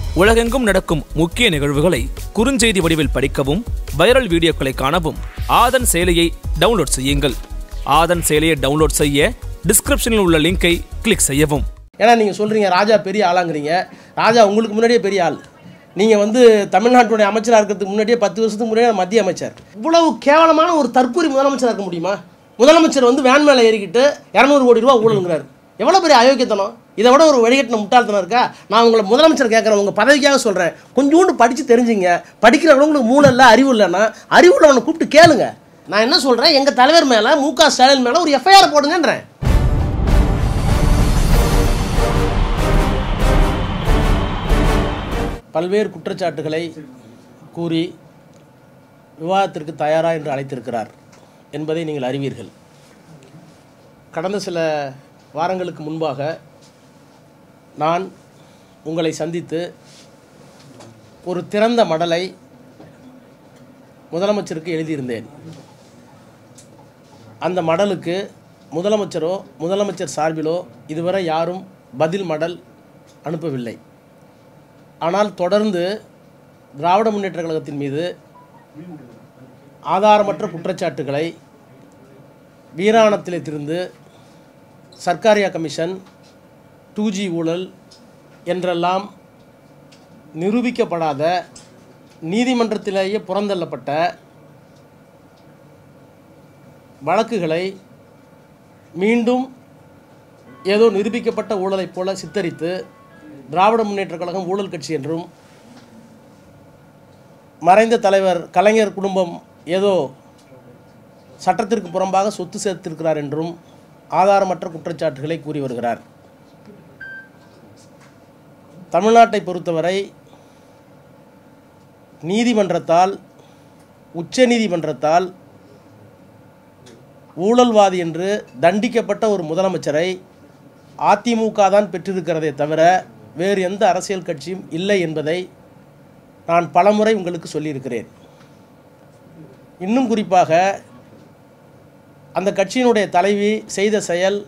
உலகெங்கும் நடக்கும் முக்கிய நிகழ்வுகளை குறுஞ்செய்தி வடிவில் படிக்கவும் வைரல் வீடியோக்களை காணவும் ஆதன் செயலியை டவுன்லோட் செய்யுங்கள் ஆதன் செயலியை டவுன்லோட் செய்ய டிஸ்கிரிப்ஷனில் உள்ள லிங்கை கிளிக் செய்யவும் ஏன்னா நீங்கள் சொல்கிறீங்க ராஜா பெரிய ஆளாங்கிறீங்க ராஜா உங்களுக்கு முன்னாடியே பெரிய ஆள் நீங்கள் வந்து தமிழ்நாட்டுடைய அமைச்சராக இருக்கிறதுக்கு முன்னாடியே பத்து வருஷத்துக்கு முன்னாடியே மத்திய அமைச்சர் இவ்வளவு கேவலமான ஒரு தற்கூரி முதலமைச்சராக இருக்க முடியுமா முதலமைச்சர் வந்து வேன் மேலே ஏறிக்கிட்டு இரநூறு கோடி ரூபா ஊழலுங்கிறார் எவ்வளோ பெரிய அயோக்கியத்தனம் இதை விட ஒரு வழிகட்டின முட்டாள்தனம் இருக்கா நான் உங்களை முதலமைச்சர் கேட்குறேன் உங்கள் பதவிக்காக சொல்கிறேன் கொஞ்சோண்டு படித்து தெரிஞ்சுங்க படிக்கிறவங்களுக்கு மூளை இல்லை அறிவு இல்லைன்னா அறிவு உள்ளவனை கூப்பிட்டு கேளுங்க நான் என்ன சொல்கிறேன் எங்கள் தலைவர் மேலே மு க ஸ்டாலின் மேலே ஒரு எஃப்ஐஆர் போடுங்கன்றேன் பல்வேறு குற்றச்சாட்டுகளை கூறி விவாதத்திற்கு தயாரா என்று அழைத்திருக்கிறார் என்பதை நீங்கள் அறிவீர்கள் கடந்த சில வாரங்களுக்கு முன்பாக நான் உங்களை சந்தித்து ஒரு திறந்த மடலை முதலமைச்சருக்கு எழுதியிருந்தேன் அந்த மடலுக்கு முதலமைச்சரோ முதலமைச்சர் சார்பிலோ இதுவரை யாரும் பதில் மடல் அனுப்பவில்லை ஆனால் தொடர்ந்து திராவிட முன்னேற்ற கழகத்தின் மீது ஆதாரமற்ற குற்றச்சாட்டுகளை வீராணத்திலே திருந்து சர்க்காரியா கமிஷன் டூ ஜி ஊழல் என்றெல்லாம் நிரூபிக்கப்படாத நீதிமன்றத்திலேயே புறந்தள்ளப்பட்ட வழக்குகளை மீண்டும் ஏதோ நிரூபிக்கப்பட்ட ஊழலைப் போல சித்தரித்து திராவிட முன்னேற்ற கழகம் ஊழல் கட்சி என்றும் மறைந்த தலைவர் கலைஞர் குடும்பம் ஏதோ சட்டத்திற்கு புறம்பாக சொத்து சேர்த்திருக்கிறார் என்றும் ஆதாரமற்ற குற்றச்சாட்டுகளை கூறி வருகிறார் தமிழ்நாட்டை பொறுத்தவரை நீதிமன்றத்தால் உச்ச நீதிமன்றத்தால் ஊழல்வாதி என்று தண்டிக்கப்பட்ட ஒரு முதலமைச்சரை அதிமுக தான் பெற்றிருக்கிறதே தவிர வேறு எந்த அரசியல் கட்சியும் இல்லை என்பதை நான் பலமுறை உங்களுக்கு சொல்லியிருக்கிறேன் இன்னும் குறிப்பாக அந்த கட்சியினுடைய தலைவி செய்த செயல்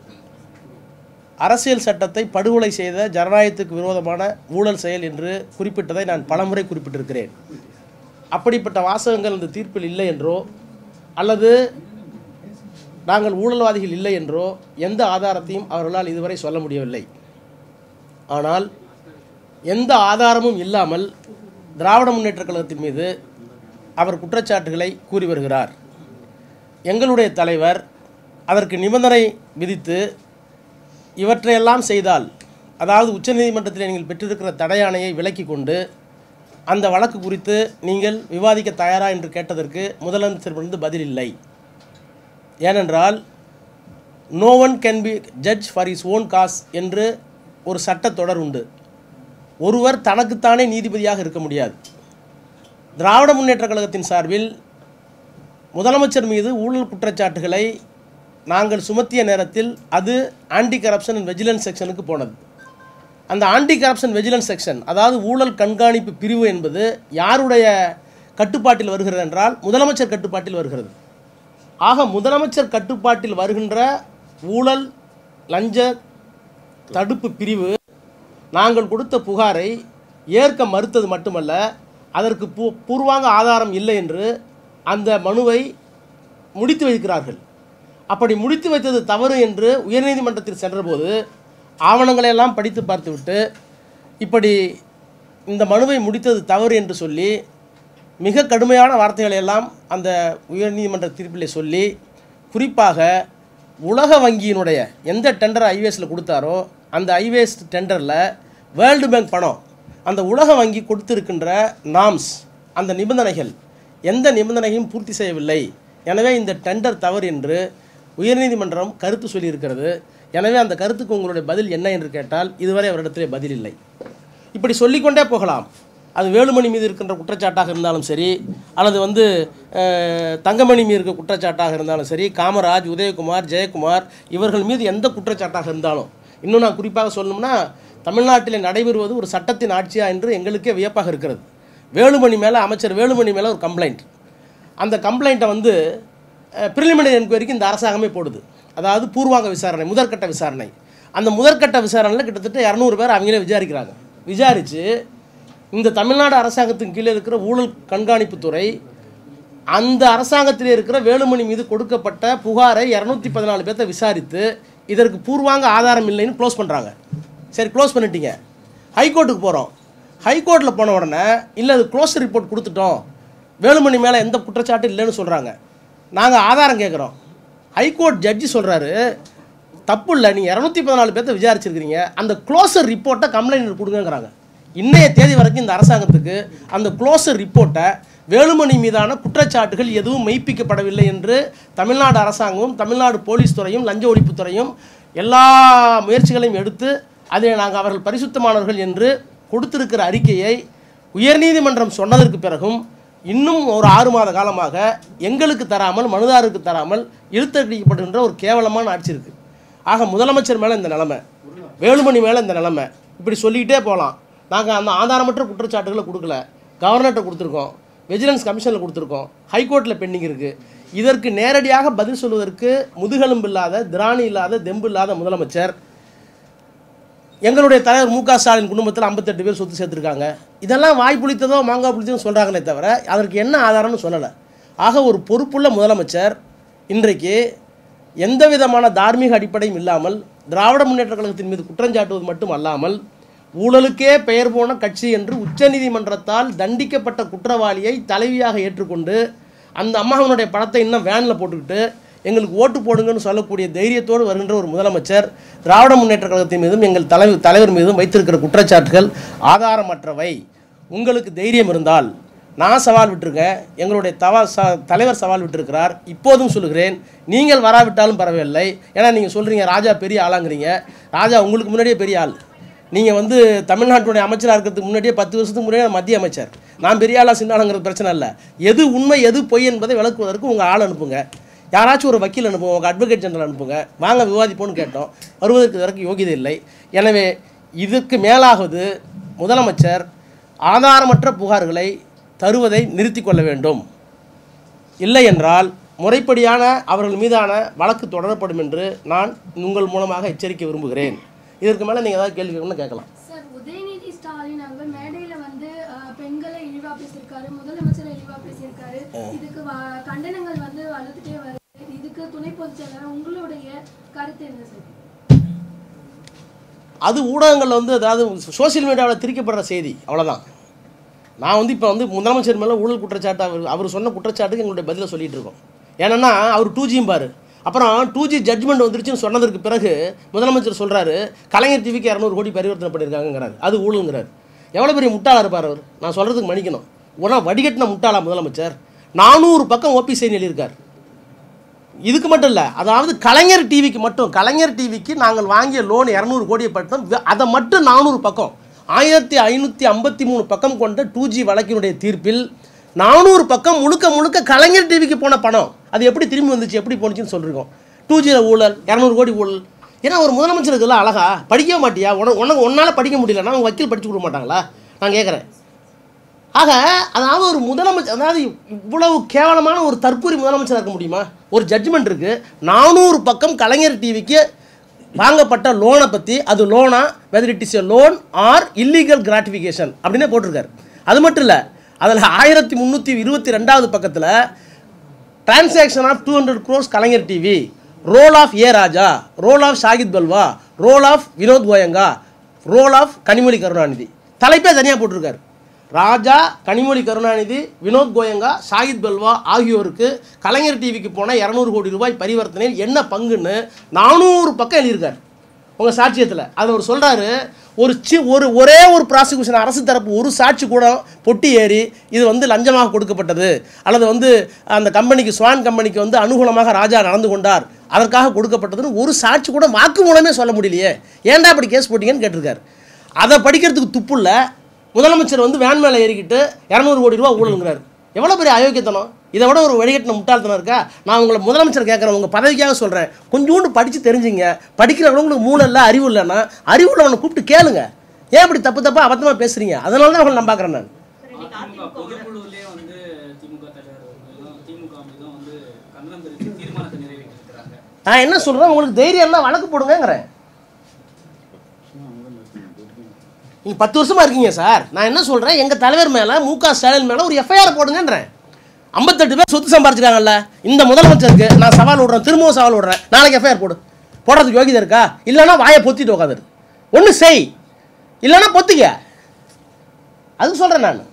அரசியல் சட்டத்தை படுகொலை செய்த ஜனநாயகத்துக்கு விரோதமான ஊழல் செயல் என்று குறிப்பிட்டதை நான் பலமுறை குறிப்பிட்டிருக்கிறேன் அப்படிப்பட்ட வாசகங்கள் இந்த தீர்ப்பில் இல்லை என்றோ அல்லது நாங்கள் ஊழல்வாதிகள் இல்லை என்றோ எந்த ஆதாரத்தையும் அவர்களால் இதுவரை சொல்ல முடியவில்லை ஆனால் எந்த ஆதாரமும் இல்லாமல் திராவிட முன்னேற்றக் கழகத்தின் மீது அவர் குற்றச்சாட்டுகளை கூறி வருகிறார் எங்களுடைய தலைவர் அதற்கு நிபந்தனை விதித்து இவற்றையெல்லாம் செய்தால் அதாவது உச்சநீதிமன்றத்தில் நீங்கள் பெற்றிருக்கிற தடையாணையை விலக்கி கொண்டு அந்த வழக்கு குறித்து நீங்கள் விவாதிக்க தயாரா என்று கேட்டதற்கு முதலமைச்சரிடமிருந்து பதில் இல்லை ஏனென்றால் no one can be judge for his own cause என்று ஒரு சட்டத் தொடர் உண்டு ஒருவர் தனக்குத்தானே நீதிபதியாக இருக்க முடியாது திராவிட முன்னேற்ற கழகத்தின் சார்பில் முதலமைச்சர் மீது ஊழல் குற்றச்சாட்டுகளை நாங்கள் சுமத்திய நேரத்தில் அது ஆன்டி கரப்ஷன் அண்ட் வெஜிலன்ஸ் செக்ஷனுக்கு போனது அந்த ஆன்டி கரப்ஷன் வெஜிலன்ஸ் செக்ஷன் அதாவது ஊழல் கண்காணிப்பு பிரிவு என்பது யாருடைய கட்டுப்பாட்டில் வருகிறது என்றால் முதலமைச்சர் கட்டுப்பாட்டில் வருகிறது ஆக முதலமைச்சர் கட்டுப்பாட்டில் வருகின்ற ஊழல் லஞ்ச தடுப்பு பிரிவு நாங்கள் கொடுத்த புகாரை ஏற்க மறுத்தது மட்டுமல்ல அதற்கு பூ பூர்வாங்க ஆதாரம் இல்லை என்று அந்த மனுவை முடித்து வைக்கிறார்கள் அப்படி முடித்து வைத்தது தவறு என்று உயர்நீதிமன்றத்தில் சென்றபோது ஆவணங்களை எல்லாம் படித்து பார்த்துவிட்டு இப்படி இந்த மனுவை முடித்தது தவறு என்று சொல்லி மிக கடுமையான வார்த்தைகளை எல்லாம் அந்த உயர்நீதிமன்ற தீர்ப்பிலே சொல்லி குறிப்பாக உலக வங்கியினுடைய எந்த டெண்டர் ஐவேஸில் கொடுத்தாரோ அந்த ஐவேஸ் டெண்டரில் வேர்ல்டு பேங்க் பணம் அந்த உலக வங்கி கொடுத்திருக்கின்ற நாம்ஸ் அந்த நிபந்தனைகள் எந்த நிபந்தனையும் பூர்த்தி செய்யவில்லை எனவே இந்த டெண்டர் தவறு என்று உயர்நீதிமன்றம் கருத்து சொல்லியிருக்கிறது எனவே அந்த கருத்துக்கு உங்களுடைய பதில் என்ன என்று கேட்டால் இதுவரை அவரிடத்திலே பதில் இல்லை இப்படி சொல்லிக்கொண்டே போகலாம் அது வேலுமணி மீது இருக்கின்ற குற்றச்சாட்டாக இருந்தாலும் சரி அல்லது வந்து அஹ், தங்கமணி மீது இருக்க குற்றச்சாட்டாக இருந்தாலும் சரி காமராஜ் உதயகுமார் ஜெயக்குமார் இவர்கள் மீது எந்த குற்றச்சாட்டாக இருந்தாலும் இன்னும் நான் குறிப்பாக சொல்லணும்னா தமிழ்நாட்டில் நடைபெறுவது ஒரு சட்டத்தின் ஆட்சியா என்று எங்களுக்கே வியப்பாக இருக்கிறது வேலுமணி மேலே அமைச்சர் வேலுமணி மேலே ஒரு கம்ப்ளைண்ட் அந்த கம்ப்ளைண்ட்டை வந்து ப்ரிலிமினரி என்கொயரிக்கு இந்த அரசாங்கமே போடுது அதாவது பூர்வாங்க விசாரணை முதற்கட்ட விசாரணை அந்த முதற்கட்ட விசாரணையில் கிட்டத்தட்ட இரநூறு பேர் அவங்களே விசாரிக்கிறாங்க விசாரித்து இந்த தமிழ்நாடு அரசாங்கத்தின் கீழே இருக்கிற ஊழல் கண்காணிப்புத்துறை அந்த அரசாங்கத்தில் இருக்கிற வேலுமணி மீது கொடுக்கப்பட்ட புகாரை இரநூத்தி பதினாலு பேர்த்த விசாரித்து இதற்கு பூர்வாங்க ஆதாரம் இல்லைன்னு க்ளோஸ் பண்ணுறாங்க சரி க்ளோஸ் பண்ணிட்டீங்க ஹைகோர்ட்டுக்கு போகிறோம் ஹைகோர்ட்டில் போன உடனே இல்லை அது க்ளோஸ் ரிப்போர்ட் கொடுத்துட்டோம் வேலுமணி மேலே எந்த குற்றச்சாட்டும் இல்லைன்னு சொல்கிறாங்க நாங்கள் ஆதாரம் கேட்குறோம் ஹைகோர்ட் ஜட்ஜி சொல்கிறாரு தப்பு இல்லை நீங்கள் இரநூத்தி பதினாலு பேர்த்த விசாரிச்சிருக்கிறீங்க அந்த க்ளோசர் ரிப்போர்ட்டை கம்ப்ளைண்ட் கொடுங்கங்கிறாங்க இன்னைய தேதி வரைக்கும் இந்த அரசாங்கத்துக்கு அந்த க்ளோசர் ரிப்போர்ட்டை வேலுமணி மீதான குற்றச்சாட்டுகள் எதுவும் மெய்ப்பிக்கப்படவில்லை என்று தமிழ்நாடு அரசாங்கமும் தமிழ்நாடு போலீஸ் துறையும் லஞ்ச ஒழிப்புத்துறையும் எல்லா முயற்சிகளையும் எடுத்து அதை நாங்கள் அவர்கள் பரிசுத்தமானவர்கள் என்று கொடுத்திருக்கிற அறிக்கையை உயர்நீதிமன்றம் சொன்னதற்கு பிறகும் இன்னும் ஒரு ஆறு மாத காலமாக எங்களுக்கு தராமல் மனுதாருக்கு தராமல் இழுத்தடிக்கப்படுகின்ற ஒரு கேவலமான ஆட்சி இருக்குது ஆக முதலமைச்சர் மேலே இந்த நிலைமை வேலுமணி மேலே இந்த நிலைமை இப்படி சொல்லிக்கிட்டே போகலாம் நாங்கள் அந்த ஆதாரமற்ற குற்றச்சாட்டுகளை கொடுக்கல கவர்னர்கிட்ட கொடுத்துருக்கோம் விஜிலன்ஸ் கமிஷனில் கொடுத்துருக்கோம் ஹைகோர்ட்டில் பெண்டிங் இருக்குது இதற்கு நேரடியாக பதில் சொல்வதற்கு முதுகெலும்பு இல்லாத திராணி இல்லாத தெம்பு இல்லாத முதலமைச்சர் எங்களுடைய தலைவர் மு க ஸ்டாலின் குடும்பத்தில் ஐம்பத்தெட்டு பேர் சொத்து சேர்த்துருக்காங்க இதெல்லாம் வாய் புளித்ததோ மாங்காய் புளித்ததோ சொல்கிறாங்களே தவிர அதற்கு என்ன ஆதாரம்னு சொல்லலை ஆக ஒரு பொறுப்புள்ள முதலமைச்சர் இன்றைக்கு எந்த விதமான தார்மீக அடிப்படையும் இல்லாமல் திராவிட முன்னேற்ற கழகத்தின் மீது குற்றஞ்சாட்டுவது மட்டும் அல்லாமல் ஊழலுக்கே பெயர் போன கட்சி என்று உச்சநீதிமன்றத்தால் தண்டிக்கப்பட்ட குற்றவாளியை தலைவியாக ஏற்றுக்கொண்டு அந்த அம்மாவனுடைய படத்தை இன்னும் வேனில் போட்டுக்கிட்டு எங்களுக்கு ஓட்டு போடுங்கன்னு சொல்லக்கூடிய தைரியத்தோடு வருகின்ற ஒரு முதலமைச்சர் திராவிட முன்னேற்ற கழகத்தின் மீதும் எங்கள் தலைவர் தலைவர் மீதும் வைத்திருக்கிற குற்றச்சாட்டுகள் ஆதாரமற்றவை உங்களுக்கு தைரியம் இருந்தால் நான் சவால் விட்டிருக்கேன் எங்களுடைய தவா ச தலைவர் சவால் விட்டிருக்கிறார் இப்போதும் சொல்லுகிறேன் நீங்கள் வராவிட்டாலும் பரவாயில்லை ஏன்னா நீங்கள் சொல்கிறீங்க ராஜா பெரிய ஆளாங்கிறீங்க ராஜா உங்களுக்கு முன்னாடியே பெரிய ஆள் நீங்கள் வந்து தமிழ்நாட்டுடைய அமைச்சராக இருக்கிறதுக்கு முன்னாடியே பத்து வருஷத்துக்கு முன்னாடியே மத்திய அமைச்சர் நான் பெரிய ஆளா சின்ன ஆளுங்கிறது பிரச்சனை இல்லை எது உண்மை எது பொய் என்பதை விளக்குவதற்கு உங்கள் ஆள் அனுப்புங்க யாராச்சும் ஒரு வக்கீல் அனுப்புங்க உங்கள் அட்வொகேட் ஜெனரல் அனுப்புங்க வாங்க விவாதிப்போன்னு கேட்டோம் வருவதற்கு இதற்கு யோகியதை இல்லை எனவே இதற்கு மேலாவது முதலமைச்சர் ஆதாரமற்ற புகார்களை தருவதை நிறுத்தி கொள்ள வேண்டும் இல்லை என்றால் முறைப்படியான அவர்கள் மீதான வழக்கு தொடரப்படும் என்று நான் உங்கள் மூலமாக எச்சரிக்கை விரும்புகிறேன் இதற்கு மேலே நீங்கள் ஏதாவது கேள்வி கேட்கணும்னா கேட்கலாம் சார் உதயநிதி ஸ்டாலின் அவங்க மேடையில வந்து அஹ், பெண்களை இழிவா பேசியிருக்காரு முதலமைச்சரை இழிவா பேசியிருக்காரு இதுக்கு வ- கண்டனங்கள் வந்து வளர்த்துட்டே வருது இதுக்கு துணை பொதுச் செயலாளர் உங்களுடைய கருத்து என்ன சார் அது ஊடகங்களில் வந்து அதாவது சோஷியல் மீடியாவில் திரிக்கப்படுற செய்தி அவ்வளோதான் நான் வந்து இப்போ வந்து முதலமைச்சர் மேலே ஊழல் குற்றச்சாட்டு அவர் அவர் சொன்ன குற்றச்சாட்டுக்கு எங்களுடைய பதிலை சொல்லிட்டு இருக்கோம் ஏன்னா அவர் டூ ஜியும் பாரு அப்புறம் டூ ஜி ஜட்ஜ்மெண்ட் வந்துருச்சுன்னு சொன்னதற்கு பிறகு முதலமைச்சர் சொல்கிறாரு கலைஞர் டிவிக்கு இரநூறு கோடி பரிவர்த்தனை பண்ணியிருக்காங்கிறாரு அது ஊழலுங்கிறார் எவ்வளோ பெரிய முட்டாளாக இருப்பார் அவர் நான் சொல்கிறதுக்கு மன்னிக்கணும் உடனே வடிகட்டின முட்டாளா முதலமைச்சர் நானூறு பக்கம் ஓபி செய்தி எழுதியிருக்கார் இதுக்கு மட்டும் இல்லை அதாவது கலைஞர் டிவிக்கு மட்டும் கலைஞர் டிவிக்கு நாங்கள் வாங்கிய லோன் இரநூறு கோடியை பட்டம் வி- அதை மட்டும் நானூறு பக்கம் ஆயிரத்தி ஐநூற்றி ஐம்பத்தி மூணு பக்கம் கொண்ட டூ ஜி வழக்கினுடைய தீர்ப்பில் நானூறு பக்கம் முழுக்க முழுக்க கலைஞர் டிவிக்கு போன பணம் அது எப்படி திரும்பி வந்துச்சு எப்படி போணுச்சுன்னு சொல்லியிருக்கோம் டூ ஜியில் ஊழல் இரநூறு கோடி ஊழல் ஏன்னா ஒரு முதலமைச்சர் இதெல்லாம் அழகா படிக்கவே மாட்டியா உனக்கு உனக்கு உன்னால் படிக்க முடியலன்னா அவங்க வக்கீல் படிச்சு கொடுக்க மாட்டாங்களா நான் கேட்குறேன் ஆக அதாவது ஒரு முதலமைச்சர் அதாவது இவ்வளவு கேவலமான ஒரு தற்கூரி முதலமைச்சராக இருக்க முடியுமா ஒரு ஜட்ஜ்மெண்ட் இருக்கு நானூறு பக்கம் கலைஞர் டிவிக்கு வாங்கப்பட்ட லோனை பற்றி அது லோனா whether it is a loan or illegal gratification அப்படின்னே போட்டிருக்காரு அது மட்டும் இல்லை அதில் ஆயிரத்தி முந்நூற்றி இருபத்தி ரெண்டாவது பக்கத்தில் transaction of two hundred crores Kalaignar TV role of A Raja role of Shahid Balwa role of Vinod Goenka role of Kanimozhi Karunanidhi தலைப்பே தனியாக போட்டிருக்காரு ராஜா கனிமொழி கருணாநிதி வினோத் கோயங்கா ஷாகித் பல்வா ஆகியோருக்கு கலைஞர் டிவிக்கு போன இரநூறு கோடி ரூபாய் பரிவர்த்தனையில் என்ன பங்குன்னு நானூறு பக்கம் எழுதியிருக்காரு உங்கள் சாட்சியத்தில் அதில் அவர் சொல்கிறாரு ஒரு சி ஒரு ஒரே ஒரு ப்ராசிக்யூஷன் அரசு தரப்பு ஒரு சாட்சி கூட பொட்டி ஏறி இது வந்து லஞ்சமாக கொடுக்கப்பட்டது அல்லது வந்து அந்த கம்பெனிக்கு ஸ்வான் கம்பெனிக்கு வந்து அனுகூலமாக ராஜா நடந்து கொண்டார் அதற்காக கொடுக்கப்பட்டதுன்னு ஒரு சாட்சி கூட வாக்கு மூலமே சொல்ல முடியலையே ஏன்டா அப்படி கேஸ் போட்டீங்கன்னு கேட்டிருக்காரு அதை படிக்கிறதுக்கு துப்புள்ள முதலமைச்சர் வந்து வேன் மேலே ஏறிக்கிட்டு இரநூறு கோடி ரூபா ஊழலுங்கிறார் எவ்வளோ பெரிய அயோக்கியத்தனம் இதை விட ஒரு வழிகட்டின முட்டாள்தனம் இருக்கா நான் உங்களை முதலமைச்சர் கேட்குறேன் உங்கள் பதவிக்காக சொல்கிறேன் கொஞ்சோண்டு படித்து தெரிஞ்சுங்க படிக்கிறவங்களுக்கு மூளை இல்லை அறிவு இல்லைன்னா அறிவு உள்ளவனை கூப்பிட்டு கேளுங்க ஏன் இப்படி தப்பு தப்பாக அபத்தமாக பேசுகிறீங்க அதனால தான் அவங்களை நான் பார்க்குறேன் நான் அதிமுக பொதுக்குழுவிலே வந்து திமுக தலைவர் அவர்களும் திமுக மீதும் வந்து கண்டனம் தெரிவித்து தீர்மானத்தை நிறைவேற்றிருக்கிறாங்க நான் என்ன சொல்கிறேன் உங்களுக்கு தைரியம் எல்லாம் வழக்கு போடுங்கங்கிறேன் நீங்கள் பத்து வருஷமாக இருக்கீங்க சார் நான் என்ன சொல்கிறேன் எங்கள் தலைவர் மேலே மு க ஸ்டாலின் மேலே ஒரு எஃப்ஐஆர் போடுங்கன்றேன் ஐம்பத்தெட்டு பேர் சொத்து சம்பாரிச்சிருக்காங்கல்ல இந்த முதலமைச்சருக்கு நான் சவால் விடுறேன் திரும்பவும் சவால் விடுறேன் நாளைக்கு எஃப்ஐஆர் போடு போடுறதுக்கு யோகிதை இருக்கா இல்லைன்னா வாயை பொத்திட்டு உட்காந்துரு ஒன்று செய் இல்லைன்னா பொத்திக்க அது சொல்கிறேன் நான்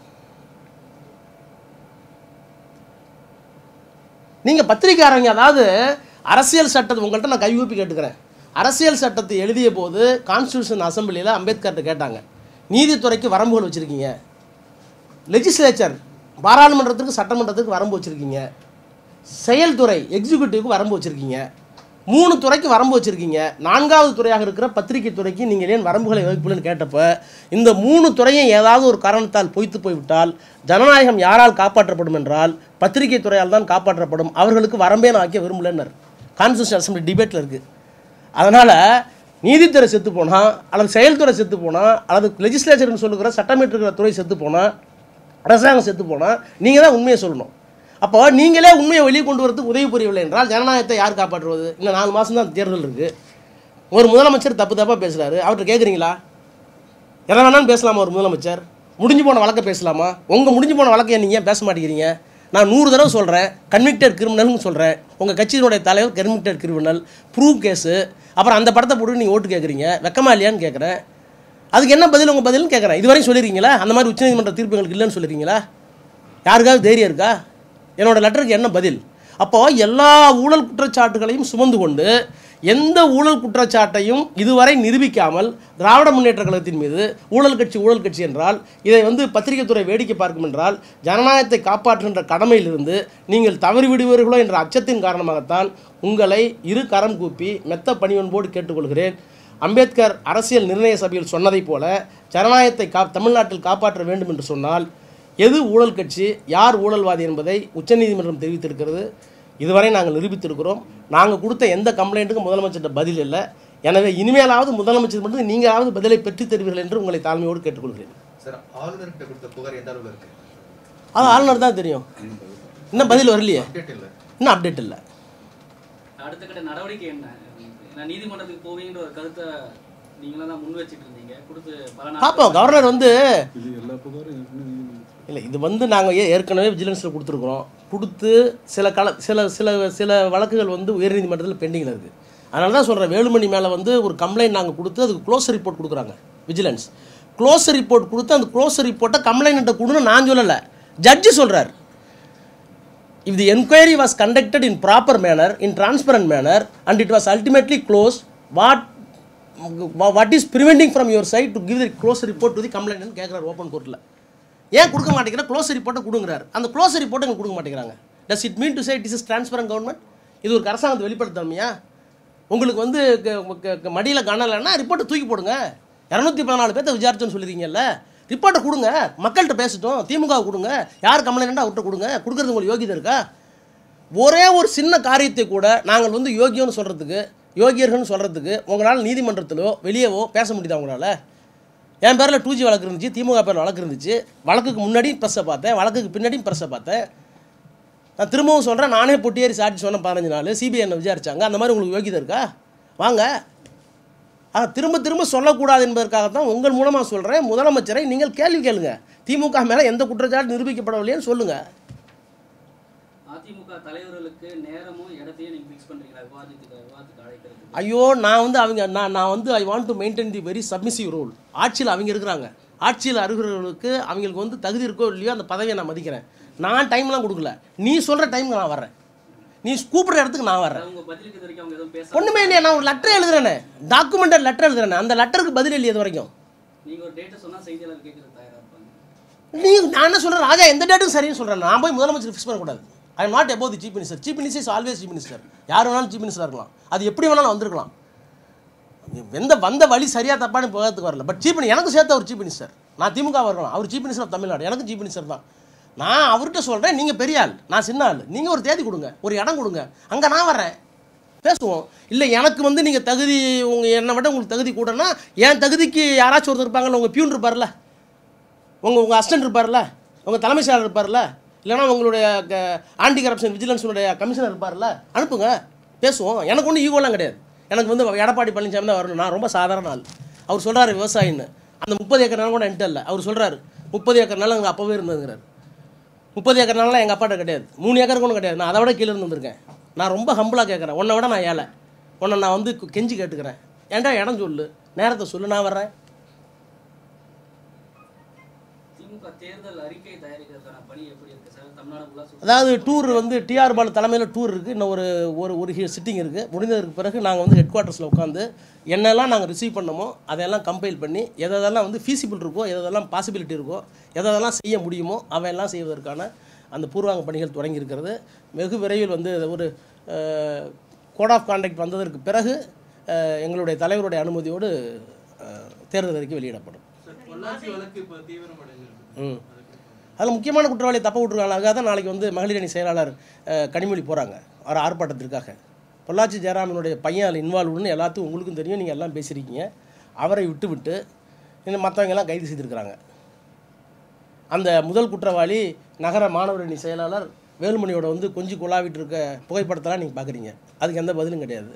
நீங்கள் பத்திரிக்கையாரங்க அதாவது அரசியல் சட்டத்தை உங்கள்கிட்ட நான் கையூப்பி கேட்டுக்கிறேன் அரசியல் சட்டத்தை எழுதிய போது கான்ஸ்டியூஷன் அசம்பிளியில் அம்பேத்கர்கிட்ட கேட்டாங்க நீதித்துறைக்கு வரம்புகள் வச்சுருக்கீங்க லெஜிஸ்லேச்சர் பாராளுமன்றத்துக்கு சட்டமன்றத்துக்கு வரம்பு வச்சுருக்கீங்க செயல்துறை எக்ஸிக்யூட்டிவ்க்கு வரம்பு வச்சுருக்கீங்க மூணு துறைக்கு வரம்பு வச்சுருக்கீங்க நான்காவது துறையாக இருக்கிற பத்திரிகை துறைக்கு நீங்கள் ஏன் வரம்புகளை வகுப்புலன்னு கேட்டப்ப இந்த மூணு துறையும் ஏதாவது ஒரு காரணத்தால் பொய்த்து போய்விட்டால் ஜனநாயகம் யாரால் காப்பாற்றப்படும் என்றால் பத்திரிகை துறையால் தான் காப்பாற்றப்படும் அவர்களுக்கு வரம்பே நான் வைக்க விரும்பலன்னர் கான்ஸ்டியூஷன் அசம்பிளி டிபேட்டில் இருக்குது அதனால் நீதித்துறை செத்து போனால் அல்லது செயல்துறை செத்து போனால் அல்லது லெஜிஸ்லேச்சர்னு சொல்லுகிற சட்டமேற்றுக்கிற துறை செத்து போனால் அரசாங்கம் செத்து போனால் நீங்கள் தான் உண்மையை சொல்லணும் அப்போ நீங்களே உண்மையை வெளியே கொண்டு வரதுக்கு உதவி புரியவில்லை என்றால் ஜனநாயகத்தை யார் காப்பாற்றுவது இன்னும் நாலு மாதம் தான் தேர்தல் இருக்குது ஒரு முதலமைச்சர் தப்பு தப்பாக பேசுகிறாரு அவர்கிட்ட கேட்குறீங்களா எதை வேணாலும் பேசலாமா ஒரு முதலமைச்சர் முடிஞ்சு போன வழக்கை பேசலாமா உங்கள் முடிஞ்சு போன வழக்கை நீங்கள் ஏன் பேச மாட்டேங்கிறீங்க நான் நூறு தடவை சொல்கிறேன் கன்விக்டட் கிரிமினல்னு சொல்கிறேன் உங்கள் கட்சியினுடைய தலைவர் கன்விக்டட் கிரிமினல் ப்ரூவ் கேஸு அப்புறம் அந்த படத்தை போட்டு நீங்கள் ஓட்டு கேட்குறீங்க வெக்கமா இல்லையான்னு கேட்குறேன் அதுக்கு என்ன பதில் உங்கள் பதில்னு கேட்குறேன் இதுவரையும் சொல்லியிருக்கீங்களா அந்த மாதிரி உச்சநீதிமன்ற தீர்ப்பு எங்களுக்கு இல்லைன்னு சொல்லியிருக்கீங்களா யாருக்காவது தைரியம் இருக்கா என்னோட லெட்டருக்கு என்ன பதில் அப்போ எல்லா ஊழல் குற்றச்சாட்டுகளையும் சுமந்து கொண்டு எந்த ஊழல் குற்றச்சாட்டையும் இதுவரை நிரூபிக்காமல் திராவிட முன்னேற்ற கழகத்தின் மீது ஊழல் கட்சி ஊழல் கட்சி என்றால் இதை வந்து பத்திரிகை துறை வேடிக்கை பார்க்கும் என்றால் ஜனநாயகத்தை காப்பாற்றுகின்ற கடமையிலிருந்து நீங்கள் தவறி விடுவீர்களோ என்ற அச்சத்தின் காரணமாகத்தான் உங்களை இரு கரம் கூப்பி மெத்த பணிவன்போடு கேட்டுக்கொள்கிறேன் அம்பேத்கர் அரசியல் நிர்ணய சபையில் சொன்னதைப் போல ஜனநாயகத்தை கா தமிழ்நாட்டில் காப்பாற்ற வேண்டும் என்று சொன்னால் எது ஊழல் கட்சி யார் ஊழல்வாதி என்பதை உச்சநீதிமன்றம் தெரிவித்திருக்கிறது இதுவரை நாங்கள் நிரூபித்திருக்கிறோம் நாங்கள் கொடுத்த எந்த கம்ப்ளைண்ட்டுக்கும் முதலமைச்சர்கிட்ட பதில் இல்லை எனவே இனிமேலாவது முதலமைச்சர் மட்டும் நீங்களாவது பதிலை பெற்றுத் தருவீர்கள் என்று உங்களை தாழ்மையோடு கேட்டுக்கொள்கிறேன் சார் ஆளுநர்கிட்ட கொடுத்த புகார் எந்த அளவுல இருக்கு அது ஆளுநர் தான் தெரியும் இன்னும் பதில் வரலையே அப்டேட் இல்லை இன்னும் அப்டேட் இல்லை அடுத்த கட்ட நடவடிக்கை என்ன ஏன்னா நீதிமன்றத்துக்கு போவீங்கன்ற ஒரு கருத்தை நீங்களும் தான் முன் வச்சிட்டு இருந்தீங்க கொடுத்து பல நாள் பார்ப்போம் கவர்னர் வந்து இல்லை இது வந்து நாங்கள் ஏ ஏற்கனவே விஜிலன்ஸில் கொடுத்துருக்குறோம் கொடுத்து சில கல சில சில சில வழக்குகள் வந்து உயர்நீதிமன்றத்தில் பெண்டிங்கில் இருக்குது அதனால தான் சொல்கிறேன் வேலுமணி மேலே வந்து ஒரு கம்ப்ளைண்ட் நாங்கள் கொடுத்து அதுக்கு க்ளோஸ் ரிப்போர்ட் கொடுக்குறாங்க விஜிலன்ஸ் க்ளோஸ் ரிப்போர்ட் கொடுத்து அந்த க்ளோஸ் ரிப்போர்ட்டை கம்ப்ளைண்ட்டை கொடுன்னு நான் சொல்லலை ஜட்ஜு சொல்கிறார் if the enquiry was conducted in proper manner in transparent manner and it was ultimately closed what what is preventing from your side to give the close report to the complainant கேட்குறாரு open கோர்ட்டில் ஏன் கொடுக்க மாட்டேங்கிற close ரிப்போர்ட்டை கொடுங்குறாரு அந்த close ரிப்போர்ட்டை எங்களுக்கு கொடுக்க மாட்டேங்கிறாங்க does it mean to say it is transparent government இது ஒரு அரசாங்கத்தை வெளிப்படுத்தாமையா உங்களுக்கு வந்து மடியில் கனலைன்னா ரிப்போர்ட்டை தூக்கி போடுங்க இரநூத்தி பதினாலு பேர்த்த விசாரிச்சோன்னு சொல்லிருக்கீங்கல்ல ரிப்போர்ட்டை கொடுங்க மக்கள்கிட்ட பேசட்டும் திமுக கொடுங்க யார் கம்ப்ளைண்ட்டாக அவர்கிட்ட கொடுங்க கொடுக்குறது உங்களுக்கு யோகிதை இருக்கா ஒரே ஒரு சின்ன காரியத்தை கூட நாங்கள் வந்து யோகியம்னு சொல்கிறதுக்கு யோகியர்கள்னு சொல்கிறதுக்கு உங்களால் நீதிமன்றத்திலோ வெளியவோ பேச முடியுதா உங்களால் என் பேரில் டூ ஜி வழக்கு இருந்துச்சு திமுக பேரில் வழக்கு இருந்துச்சு வழக்குக்கு முன்னாடியும் ப்ரெஸ்ஸை பார்த்தேன் வழக்குக்கு பின்னாடியும் ப்ரெஸ்ஸை பார்த்தேன் நான் திரும்பவும் சொல்கிறேன் நானே பொட்டியேறி சாட்சி சொன்னேன் பதினஞ்சு நாள் சிபிஐ என்ன விசாரிச்சாங்க அந்த மாதிரி உங்களுக்கு யோகிதை இருக்கா வாங்க ஆ திரும்ப திரும்ப சொல்லக்கூடாது என்பதற்காகத்தான் உங்கள் மூலமாக சொல்கிறேன் முதலமைச்சரை நீங்கள் கேள்வி கேளுங்க திமுக மேலே எந்த குற்றச்சாட்டு நிரூபிக்கப்படவில்லைன்னு சொல்லுங்கள் அதிமுக தலைவர்களுக்கு நேரமும் இடத்தையும் நீங்க ஃபிக்ஸ் பண்றீங்களா விவாதத்துக்கு விவாதத்துக்கு அழைக்கிறது ஐயோ நான் வந்து அவங்க நான் நான் வந்து I want to maintain the very submissive role ஆட்சியில் அவங்க இருக்கிறாங்க ஆட்சியில் அருகிறவர்களுக்கு அவங்களுக்கு வந்து தகுதி இருக்கோ இல்லையோ அந்த பதவியை நான் மதிக்கிறேன் நான் டைம்லாம் கொடுக்கல நீ சொல்கிற டைமுக்கு நான் வர்றேன் நீ கூப்பிட்ற இடத்துக்கு நான் வர்றேன் உங்க பதிலுக்கு இது வரைக்கும் அவங்க எதுவும் பேச ஒன்றுமே இல்லையா நான் ஒரு லெட்டர் எழுதுறேனே டாக்குமெண்டட் லெட்டர் எழுதுறேனே அந்த லெட்டருக்கு பதில் இல்லையே இது வரைக்கும் நீங்க ஒரு டேட்டை சொன்னா செய்தியாளர் கேட்கறது தயாரா இருப்பாங்க நீ நான் என்ன சொல்கிறேன் ராஜா எந்த டேட்டுக்கும் சரின்னு சொல்கிறேன் நான் போய் முதலமைச்சர் ஃபிக்ஸ் பண்ணக்கூடாது I am not above the chief minister chief minister is always chief minister யார் வேணாலும் சீஃப் மினிஸ்டராக இருக்கலாம் அது எப்படி வேணாலும் வந்திருக்கலாம் எந்த வந்த வழி சரியாக தப்பான்னு போகிறதுக்கு வரல பட் சீஃப் எனக்கு சேர்த்து அவர் சீஃப் மினிஸ்டர் நான் திமுக இருக்கலாம் அவர் சீஃப் மினிஸ்டர் ஆஃப் தமிழ்நாடு எனக்கு சீஃப் மினிஸ்டர் தான் நான் அவர்கிட்ட சொல்கிறேன் நீங்கள் பெரிய ஆள் நான் சின்ன ஆள் நீங்கள் ஒரு தேதி கொடுங்க ஒரு இடம் கொடுங்க அங்கே நான் வர்றேன் பேசுவோம் இல்லை எனக்கு வந்து நீங்கள் தகுதி உங்கள் என்னை விட உங்களுக்கு தகுதி கூடனா என் தகுதிக்கு யாராச்சும் ஒருத்தர் இருப்பாங்கல்ல உங்கள் பியூன் இருப்பார்ல உங்கள் உங்கள் அசிஸ்டன்ட் இருப்பார்ல உங்கள் தலைமை செயலாளர் இருப்பார்ல இல்லைன்னா உங்களுடைய ஆன்டி கரப்ஷன் விஜிலன்ஸுடைய கமிஷனர் இருப்பார்ல அனுப்புங்க பேசுவோம் எனக்கு ஒன்றும் ஈகோலாம் கிடையாது எனக்கு வந்து எடப்பாடி பழனிசாமி தான் வரணும் நான் ரொம்ப சாதாரண ஆள் அவர் சொல்கிறாரு விவசாயின்னு அந்த முப்பது ஏக்கர் நிலம் கூட என்கிட்ட இல்லை அவர் சொல்கிறாரு முப்பது ஏக்கர் நிலம் எங்கள் அப்போவே இருந்ததுங்கிறார் முப்பது ஏக்கர் நிலம் எங்கள் அப்பாட்ட கிடையாது மூணு ஏக்கர் கூட கிடையாது நான் அதை விட கீழே இருந்து வந்திருக்கேன் நான் ரொம்ப ஹம்பிளாக கேட்குறேன் உன்னை விட நான் ஏழை உன்னை நான் வந்து கெஞ்சி கேட்டுக்கிறேன் ஏன்டா இடம் சொல்லு நேரத்தை சொல்லு நான் வர்றேன் திமுக தேர்தல் அறிக்கை தயாரிக்கிறதுக்கான பணி எப்படி இருக்கு சார் தமிழ்நாடு ஃபுல்லா சுத்தி- அதாவது டூர் வந்து டிஆர் பாலு தலைமையில் டூர் இருக்குது இன்னும் ஒரு ஒரு ஒரு சிட்டிங் இருக்குது முடிந்ததுக்கு பிறகு நாங்கள் வந்து ஹெட் குவார்ட்டர்ஸில் உட்காந்து என்னெல்லாம் நாங்கள் ரிசீவ் பண்ணமோ அதையெல்லாம் கம்பைல் பண்ணி எதெல்லாம் வந்து ஃபீசிபிள் இருக்கோ எதெல்லாம் பாசிபிலிட்டி இருக்கோ எதெல்லாம் செய்ய முடியுமோ அவையெல்லாம் செய்வதற்கான அந்த பூர்வாங்க பணிகள் தொடங்கி இருக்கிறது வெகு விரைவில் வந்து ஒரு கோட் ஆஃப் கான்டாக்ட் வந்ததற்கு பிறகு அஹ், எங்களுடைய தலைவருடைய அனுமதியோடு அஹ், தேர்தல் அறிக்கை வெளியிடப்படும் பொள்ளாச்சி வழக்கு இப்போ தீவிரமடைஞ்சிருக்கு ம் அதில் முக்கியமான குற்றவாளியை தப்ப விட்ருக்காங்க அதுக்காக தான் நாளைக்கு வந்து மகளிர் அணி செயலாளர் அஹ், கனிமொழி போகிறாங்க அவர் ஆர்ப்பாட்டத்திற்காக பொள்ளாச்சி ஜெயராமனுடைய பையன் அதில் இன்வால்வ்னு எல்லாத்துக்கும் உங்களுக்கும் தெரியும் நீங்கள் எல்லாம் பேசியிருக்கீங்க அவரை விட்டு விட்டு இன்னும் மற்றவங்க எல்லாம் கைது செய்திருக்கிறாங்க அந்த முதல் குற்றவாளி நகர மாணவர் அணி செயலாளர் வேலுமணியோட வந்து கொஞ்சி குழாவிட்டு இருக்க புகைப்படத்தெல்லாம் நீங்கள் பார்க்குறீங்க அதுக்கு எந்த பதிலும் கிடையாது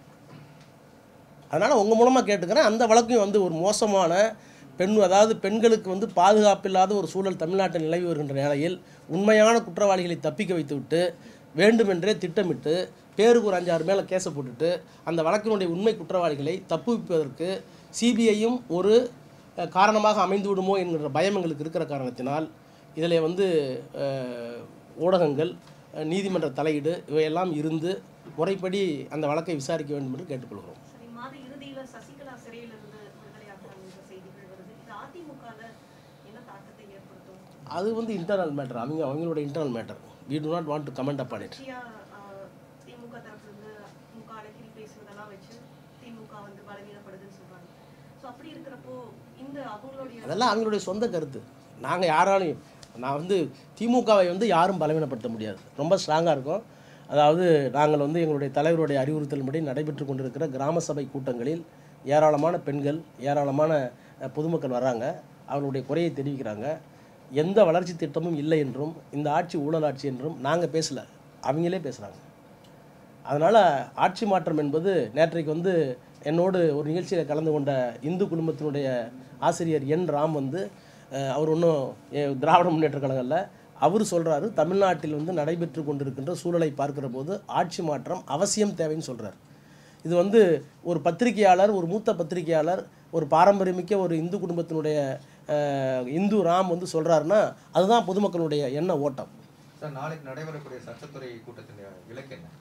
அதனால் உங்கள் மூலமாக கேட்டுக்கிறேன் அந்த வழக்கையும் வந்து ஒரு மோசமான பெண் அதாவது பெண்களுக்கு வந்து பாதுகாப்பில்லாத ஒரு சூழல் தமிழ்நாட்டில் நிலவி வருகின்ற நிலையில் உண்மையான குற்றவாளிகளை தப்பிக்க வைத்துவிட்டு வேண்டுமென்றே திட்டமிட்டு பேருக்கு ஒரு அஞ்சாறு மேலே கேஸை போட்டுட்டு அந்த வழக்கினுடைய உண்மை குற்றவாளிகளை தப்புவிப்பதற்கு சிபிஐயும் ஒரு அஹ், காரணமாக அமைந்து விடுமோ என்கிற பயம் எங்களுக்கு இருக்கிற காரணத்தினால் இதில் வந்து அஹ், ஊடகங்கள் அஹ், நீதிமன்ற தலையீடு இவையெல்லாம் இருந்து முறைப்படி அந்த வழக்கை விசாரிக்க வேண்டும் என்று கேட்டுக்கொள்கிறோம் சரி மாத இறுதியில சசிகலா சிறையில இருந்து விடுதலையாகிறாங்க என்ற செய்திகள் வருது இது அதிமுகல என்ன தாக்கத்தை ஏற்படுத்தும் அது வந்து இன்டர்னல் மேட்டர் அவங்க அவங்களோட internal matter we do not want to comment upon it கட்சியா ஆஹ், திமுக தரப்புல இருந்து முக அடக்கில் பேசுவதெல்லாம் வச்சு திமுக வந்து பலவீனப்படுதுன்னு சொல்றாங்க ஸோ அப்படி இருக்கிறப்போ இந்த அவங்களுடைய அதெல்லாம் அவங்களுடைய சொந்த கருத்து நாங்கள் யாராலையும் நான் வந்து திமுகவை வந்து யாரும் பலவீனப்படுத்த முடியாது ரொம்ப ஸ்ட்ராங்காக இருக்கும் அதாவது நாங்கள் வந்து எங்களுடைய தலைவருடைய அறிவுறுத்தலின்படி நடைபெற்று கொண்டிருக்கிற கிராம சபை கூட்டங்களில் ஏராளமான பெண்கள் ஏராளமான அஹ், பொதுமக்கள் வர்றாங்க அவர்களுடைய குறையை தெரிவிக்கிறாங்க எந்த வளர்ச்சி திட்டமும் இல்லை என்றும் இந்த ஆட்சி ஊழல் ஆட்சி என்றும் நாங்கள் பேசலை அவங்களே பேசுகிறாங்க அதனால் ஆட்சி மாற்றம் என்பது நேற்றைக்கு வந்து என்னோடு ஒரு நிகழ்ச்சியில் கலந்து கொண்ட இந்து குடும்பத்தினுடைய ஆசிரியர் என் ராம் வந்து அஹ், அவர் ஒன்றும் திராவிட முன்னேற்ற கழகம்ல அவர் சொல்கிறாரு தமிழ்நாட்டில் வந்து நடைபெற்று கொண்டிருக்கின்ற சூழலை பார்க்கிற போது ஆட்சி மாற்றம் அவசியம் தேவைன்னு சொல்கிறார் இது வந்து ஒரு பத்திரிகையாளர் ஒரு மூத்த பத்திரிகையாளர் ஒரு பாரம்பரியமிக்க ஒரு இந்து குடும்பத்தினுடைய அஹ், இந்து ராம் வந்து சொல்கிறாருன்னா அதுதான் பொதுமக்களுடைய எண்ண ஓட்டம் சார் நாளைக்கு நடைபெறக்கூடிய சட்டத்துறை கூட்டத்தின் இலக்கு என்ன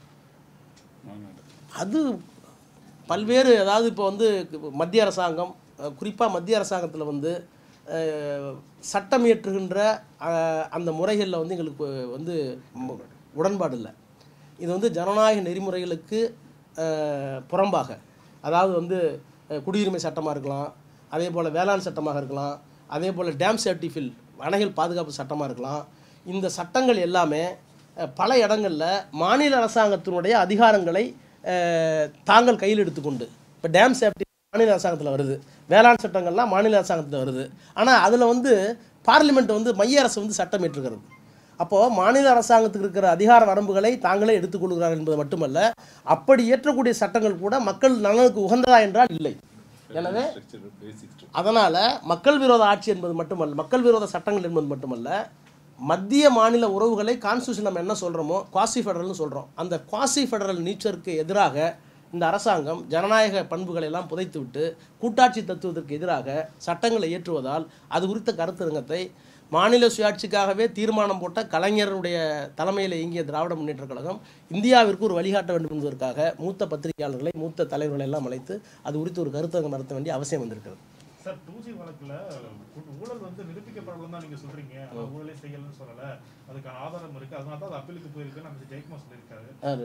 அது பல்வேறு அதாவது இப்போ வந்து மத்திய அரசாங்கம் குறிப்பாக மத்திய அரசாங்கத்தில் வந்து அஹ், சட்டம் இயற்றுகின்ற அஹ், அந்த முறைகளில் வந்து எங்களுக்கு வந்து ம- உடன்பாடு இல்லை இது வந்து ஜனநாயக நெறிமுறைகளுக்கு அஹ், புறம்பாக அதாவது வந்து அஹ், குடியுரிமை சட்டமாக இருக்கலாம் அதே போல் வேளாண் சட்டமாக இருக்கலாம் அதே போல் டேம் சேஃப்டி ஃபில் அணைகள் பாதுகாப்பு சட்டமாக இருக்கலாம் இந்த சட்டங்கள் எல்லாமே அஹ், பல இடங்களில் மாநில அரசாங்கத்தினுடைய அதிகாரங்களை அஹ், தாங்கள் கையில் எடுத்துக்கொண்டு இப்போ டேம் சேஃப்டி மாநில அரசாங்கத்தில் வருது வேளாண் சட்டங்கள்லாம் மாநில அரசாங்கத்தில் வருது ஆனால் அதில் வந்து பார்லிமெண்ட் வந்து மைய அரசு வந்து சட்டம் ஏற்றுக்கிறது அப்போது மாநில அரசாங்கத்துக்கு இருக்கிற அதிகார வரம்புகளை தாங்களே எடுத்துக்கொள்கிறார் என்பது மட்டுமல்ல அப்படி இயற்றக்கூடிய சட்டங்கள் கூட மக்கள் நலனுக்கு உகந்ததா என்றால் இல்லை எனவே அதனால் மக்கள் விரோத ஆட்சி என்பது மட்டுமல்ல மக்கள் விரோத சட்டங்கள் என்பது மட்டுமல்ல மத்திய மாநில உறவுகளை கான்ஸ்டியூஷன் நம்ம என்ன சொல்கிறோமோ குவாசி ஃபெடரல்னு சொல்கிறோம் அந்த குவாசி ஃபெடரல் நீச்சருக்கு எதிராக இந்த அரசாங்கம் ஜனநாயக பண்புகளை எல்லாம் புதைத்துவிட்டு கூட்டாட்சி தத்துவத்திற்கு எதிராக சட்டங்களை இயற்றுவதால் அது குறித்த கருத்தரங்கத்தை மாநில சுயாட்சிக்காகவே தீர்மானம் போட்ட கலைஞருடைய தலைமையில் இயங்கிய திராவிட முன்னேற்றக் கழகம் இந்தியாவிற்கு ஒரு வழிகாட்ட வேண்டும் என்பதற்காக மூத்த பத்திரிகையாளர்களை மூத்த தலைவர்களை எல்லாம் அழைத்து அது குறித்து ஒரு கருத்தரங்கம் நடத்த வேண்டிய அவசியம் வந்திருக்கிறது சார் டூ ஜி வழக்குல கு- ஊழல் வந்து நிரூபிக்கப்படலாம் தான் நீங்க சொல்றீங்க ஆனா ஊழலே செய்யலன்னு சொல்லல அதுக்கான ஆதாரம் இருக்கு அதனால தான் அது அப்பீலுக்கு போயிருக்குன்னு அமைச்சர் ஜெயக்குமார் சொல்லியிருக்காரு யாரு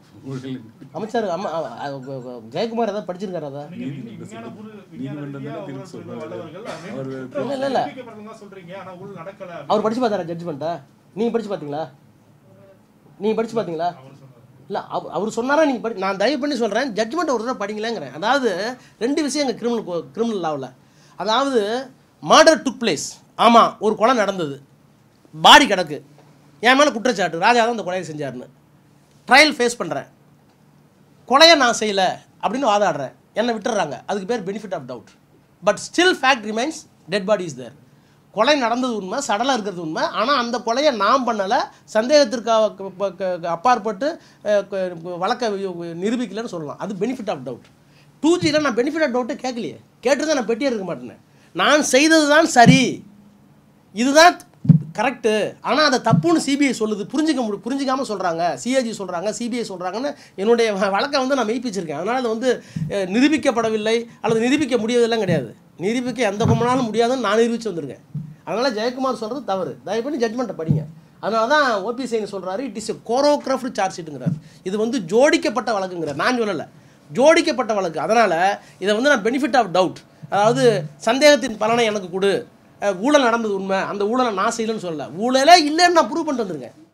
அமைச்சர் அம்மா அ- அ- ஜெயக்குமார் ஏதாவது படிச்சிருக்காரு அதை நீங்க விஞ்ஞ- விஞ்ஞான பூர்வ விஞ்ஞான ரீதியா ஊழல் புரிந்த வல்லவர்கள் இல்ல, இல்ல, இல்ல. நிரூபிக்கப்படலாம் தான் சொல்றீங்க ஆனா ஊழல் நடக்கல அவர் படிச்சு பார்த்தாரா ஜட்ஜ்மெண்ட்டை நீங்கள் படிச்சு பார்த்தீங்களா நீங்கள் படிச்சு பார்த்தீங்களா அவர் சொன்னார் இல்லை அவர் அவர் சொன்னாரா நீங்கள் படி நான் தயவு பண்ணி சொல்கிறேன் ஜட்ஜ்மெண்ட் ஒரு தடவை படிங்களேங்கிறேன் அதாவது ரெண்டு விஷயம் எங்கள் கிரிமினல் கிரிமினல் லாவில் அதாவது மர்டர் டுக் பிளேஸ் ஆமாம் ஒரு கொலை நடந்தது பாடி கிடக்கு என் மேலே குற்றச்சாட்டு ராஜா தான் அந்த கொலையை செஞ்சாருன்னு ட்ரையல் ஃபேஸ் பண்ணுறேன் கொலையை நான் செய்யலை அப்படின்னு வாதாடுறேன் என்னை விட்டுறாங்க அதுக்கு பேர் benefit of doubt but still fact remains dead body is there கொலை நடந்தது உண்மை சடலாக இருக்கிறது உண்மை ஆனால் அந்த கொலையை நான் பண்ணலை சந்தேகத்திற்கு அ- க- ப- க- அப்பாற்பட்டு அஹ், க- வழக்கை வி- நிரூபிக்கலைன்னு சொல்லலாம் அது பெனிஃபிட் ஆஃப் டவுட் டூ ஜியில் நான் பெனிஃபிட் ஆஃப் டவுட்டே கேட்கலையே கேட்டுருந்தா நான் பெட்டியே இருக்க மாட்டேனே நான் செய்தது தான் சரி இதுதான் கரெக்டு ஆனால் அதை தப்புன்னு சிபிஐ சொல்லுது புரிஞ்சிக்க முடி புரிஞ்சிக்காமல் சொல்கிறாங்க சிஏஜி சொல்கிறாங்க சிபிஐ சொல்கிறாங்கன்னு என்னுடைய வ- வழக்கை வந்து நான் மெய்ப்பிச்சிருக்கேன் அதனால் அது வந்து அஹ், நிரூபிக்கப்படவில்லை அல்லது நிரூபிக்க முடியவில்லை கிடையாது நிரூபிக்க எந்த பொம்மனாலும் முடியாதுன்னு நான் நிரூபித்து வந்திருக்கேன் அதனால் ஜெயக்குமார் சொல்கிறது தவறு தயவு பண்ணி ஜட்மெண்ட்டை படிங்க அதனால தான் ஓபி சைன் சொல்கிறாரு it is a choreographed charge ஷீட்டுங்கிறார் இது வந்து ஜோடிக்கப்பட்ட வழக்குங்கிறார் நான் சொல்லலை ஜோடிக்கப்பட்ட வழக்கு அதனால் இதை வந்து நான் பெனிஃபிட் ஆஃப் டவுட் அதாவது சந்தேகத்தின் பலனை எனக்கு கொடு அஹ் ஊழல் நடந்தது உண்மை அந்த ஊழலை நான் செய்யலைன்னு சொல்லல ஊழலே இல்லைன்னு நான் ப்ரூவ் பண்ணிட்டு வந்திருக்கேன்